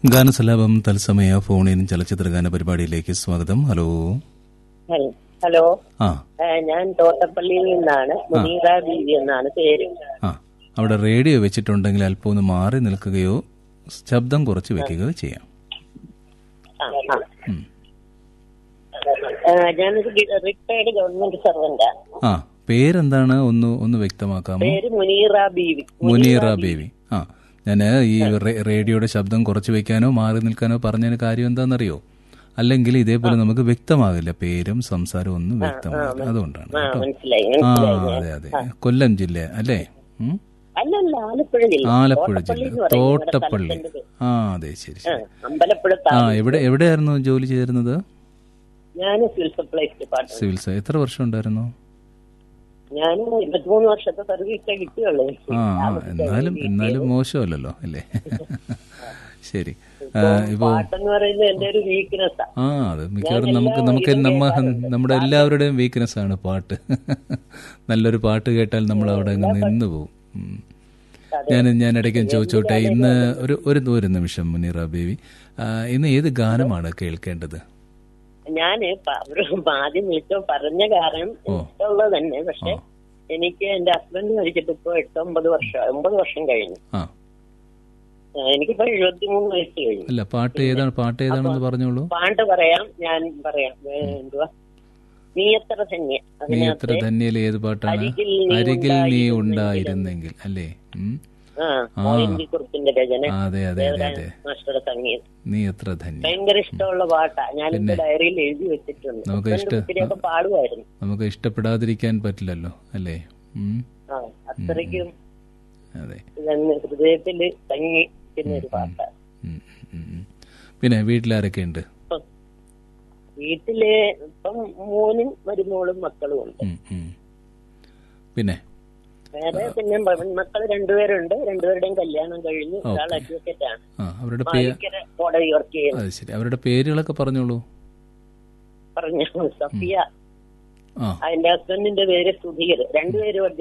ഗാനസലാപം തത്സമയ ഫോണിൻ ചലച്ചിത്ര ഗാന പരിപാടിയിലേക്ക് സ്വാഗതം ഹലോ ഹൽ- ഹലോ ആ ആ, ഞാൻ തോട്ടപ്പള്ളിയിൽ നിന്നാണ് മുനീറ ബീവി എന്നാണ് പേര് ആ അവിടെ റേഡിയോ വെച്ചിട്ടുണ്ടെങ്കിൽ അല്പം ഒന്ന് മാറി നിൽക്കുകയോ ശബ്ദം കുറച്ച് വെക്കുകയോ ചെയ്യാം ആ, ആ. ഉം. ആ, ഞാനൊരു റിട്ടയർഡ് ഗവൺമെന്റ് സർവന്റാണ് ആ പേരെന്താണ് ഒന്ന് ഒന്ന് വ്യക്തമാക്കാമോ പേര് മുനീറ ബീവി മുനീറ ബേബി ആ ഞാൻ ഈ റേ- റേഡിയോയുടെ ശബ്ദം കുറച്ച് വെക്കാനോ മാറി നിൽക്കാനോ പറഞ്ഞതിന് കാര്യം എന്താണെന്നറിയോ അല്ലെങ്കിൽ ഇതേപോലെ നമുക്ക് വ്യക്തമാകില്ല പേരും സംസാരവും ഒന്നും വ്യക്തമാകില്ല അതുകൊണ്ടാണ് ആ കേട്ടോ മനസ്സിലായി ആ മനസ്സിലായി അതെ അതെ കൊല്ലം ജില്ല അല്ലേ ഉം? അല്ലല്ല ആലപ്പുഴ ജില്ല ആലപ്പുഴ തോട്ടപ്പള്ളി ജില്ല എന്ന് പറയും ഞങ്ങളുടെ തോട്ടപ്പള്ളി സ്ഥലത്തിന്റെ പേര്. ആ അതെ ശരി ആ, ശരി അമ്പലപ്പുഴ ആ എവിടെ എവിടെയായിരുന്നു ജോലി ചെയ്തിരുന്നത് ഞാൻ സിവിൽ സപ്ലൈസ് ഡിപ്പാർട്ട്മെന്റ് സിവിൽ സ- എത്ര വർഷം ഉണ്ടായിരുന്നു ഞാൻ ഇരുപത്തിമൂന്ന് വർഷത്തെ സർവീസേ കിട്ടിയുള്ളൂ ആ ആ, എന്നാലും എന്നാലും മോശമല്ലല്ലോ അല്ലേ ശരി ആ, ഇപ്പോ പാട്ടെന്ന് പറയുന്നത് എന്റെ ഒരു വീക്ക്നെസ്സാ ആ അത് മിക്കവാറും നമുക്ക് നമുക്ക് നമ്മ നമ്മുടെ എല്ലാവരുടെയും വീക്ക്നെസ് ആണ് പാട്ട് നല്ലൊരു പാട്ട് കേട്ടാൽ നമ്മൾ അവിടെ അങ്ങ് നിന്ന് പോകും ഉം. ഞാൻ ഞാൻ ഇടയ്ക്ക് ചോദിച്ചോട്ടെ ഇന്ന് ഒരു ഒരു ഒരു നിമിഷം മുനീറ ബേബി ആ, ഇന്ന് ഏത് ഗാനമാണ് കേൾക്കേണ്ടത് ഞാന് പ- ഒരു ആദ്യം വിളിച്ചോ പറഞ്ഞ കാരണം ഇഷ്ടമുള്ളത് തന്നെ പക്ഷെ എനിക്ക് എന്റെ ഹസ്ബൻഡ് മരിച്ചിട്ട് ഇപ്പൊ എട്ടൊമ്പത് വർഷം ഒമ്പത് വർഷം കഴിഞ്ഞു ആ ആ, എനിക്കിപ്പോ എഴുപത്തിമൂന്ന് വയസ്സ് കഴിഞ്ഞു അല്ല പാട്ട് ഏതാണ് പാട്ട് ഏതാണെന്ന് പറഞ്ഞോളൂ പാട്ട് പറയാം ഞാൻ പറയാം ഏ, എന്തുവാ നീ എത്ര ധന്യ നീ എത്ര അതിനകത്ത് ധന്യയിൽ ഏത് പാട്ടാണ് അരികിൽ നീ അരികിൽ നീ ഉണ്ടായിരുന്നെങ്കിൽ ഉണ്ടായിരുന്നെങ്കിൽ അല്ലേ ഉം. ആ മോയിൻകുട്ടി കുറുപ്പിന്റെ രചന ആ, അതെ അതെ അതെ അതെ മാസ്റ്ററുടെ സംഗീതം നീ എത്ര ധന്യ ഭയങ്കര ഇഷ്ടമുള്ള പാട്ടാ ഞാനിപ്പോ ഡയറിയിൽ എഴുതി വെച്ചിട്ടുണ്ട് നമുക്ക് ഹസ്ബൻഡ് ഇഷ്ട- ഒത്തിരിയൊക്കെ പാടുമായിരുന്നു നമുക്ക് ഇഷ്ടപ്പെടാതിരിക്കാൻ പറ്റില്ലല്ലോ അല്ലേ ഉം. ആ അത്രയ്ക്കും അതെ ഇതങ്ങ് ഹൃദയത്തില് തങ്ങിക്കുന്ന ഒരു പാട്ടാണ് ഉം, ഉം, ഉം. പിന്നെ വീട്ടിലാരൊക്കെ ഉണ്ട് ഇപ്പം വീട്ടില് ഇപ്പം മോനും മരുമോളും മക്കളും ഉണ്ട് ഉം, ഉം. പിന്നെ വേറെ പിന്നെ മക്കൾ രണ്ടുപേരുണ്ട് രണ്ടുപേരുടെയും കല്യാണം കഴിഞ്ഞു ഒരാൾ അഡ്വക്കേറ്റ് ആണ് ആ അവരുടെ പേ മാലിക്കര കോടതി വർക്ക് ചെയ്യുന്നു അത് ശരി അവരുടെ പേരുകളൊക്കെ പറഞ്ഞോളൂ പറഞ്ഞു സഫിയ ആ അതിന്റെ ഹസ്ബൻഡിന്റെ പേര് സുധീർ രണ്ടുപേരും